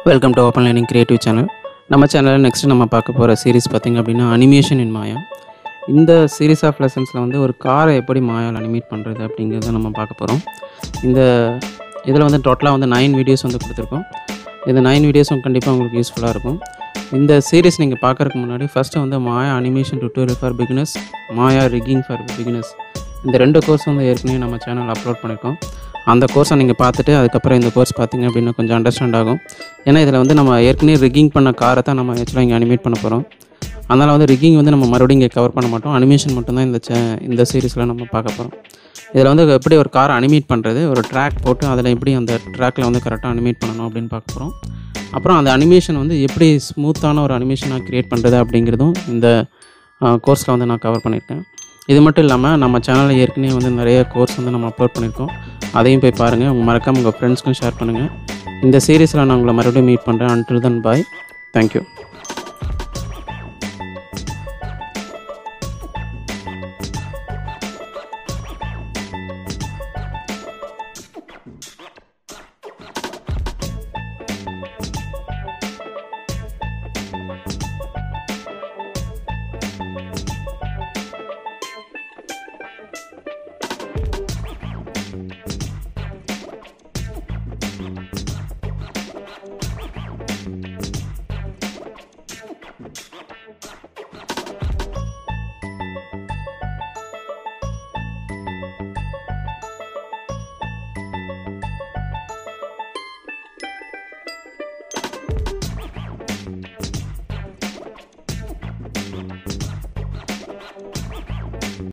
welcome to open learning creative channel நம்ம சேனலில் next நம்ம பார்க்க போகிற சீரிஸ் பார்த்திங்க அப்படின்னா அனிமேஷன் இன் மாயா இந்த சீரிஸ் ஆஃப் லெசன்ஸில் வந்து ஒரு காரை எப்படி மாயால் அனிமேட் பண்ணுறது அப்படிங்கிறத நம்ம பார்க்க போகிறோம் இந்த இதில் வந்து டோட்டலாக வந்து நைன் வீடியோஸ் வந்து கொடுத்துருக்கோம் இந்த நைன் வீடியோஸும் கண்டிப்பாக உங்களுக்கு யூஸ்ஃபுல்லாக இருக்கும் இந்த சீரிஸ் நீங்கள் பார்க்குறதுக்கு முன்னாடி ஃபஸ்ட்டு வந்து Maya animation tutorial for beginners Maya rigging for beginners இந்த ரெண்டு கோர்ஸ் வந்து ஏற்கனவே நம்ம சேனல் அப்லோட் பண்ணியிருக்கோம் அந்த கோர்ஸை நீங்கள் பார்த்துட்டு அதுக்கப்புறம் இந்த கோர்ஸ் பார்த்தீங்க அப்படின்னா கொஞ்சம் அண்டர்ஸ்டாண்ட் ஆகும் ஏன்னா இதில் வந்து நம்ம ஏற்கனவே ரிக்கிங் பண்ண காரை தான் நம்ம ஆக்சுவலாக இங்கே அனிமேட் பண்ண போகிறோம் அதனால் வந்து ரிக்கிங் வந்து நம்ம மறுபடியும் இங்கே கவர் பண்ண மாட்டோம் அனிமேஷன் மட்டும்தான் இந்த சே இந்த சீரிஸில் நம்ம பார்க்க போகிறோம் இதில் வந்து எப்படி ஒரு காரை அனிமேட் பண்ணுறது ஒரு ட்ராக் போட்டு அதில் எப்படி அந்த ட்ராக்கில் வந்து கரெக்டாக அனிமேட் பண்ணணும் அப்படின்னு பார்க்க போகிறோம் அப்புறம் அந்த அனிமேஷன் வந்து எப்படி ஸ்மூத்தான ஒரு அனிமேஷனாக க்ரியேட் பண்ணுறது அப்படிங்கிறதும் இந்த கோர்ஸில் வந்து நான் கவர் பண்ணியிருக்கேன் இது மட்டும் இல்லாமல் நம்ம சேனலில் ஏற்கனவே வந்து நிறைய கோர்ஸ் வந்து நம்ம அப்லோட் பண்ணியிருக்கோம் அதையும் போய் பாருங்கள் உங்கள் மறக்காம உங்கள் ஃப்ரெண்ட்ஸ்க்கும் ஷேர் பண்ணுங்கள் இந்த சீரீஸில் நான் உங்களை மறுபடியும் மீட் பண்ணுறேன் அன்டில் தன் பாய் தேங்க்யூ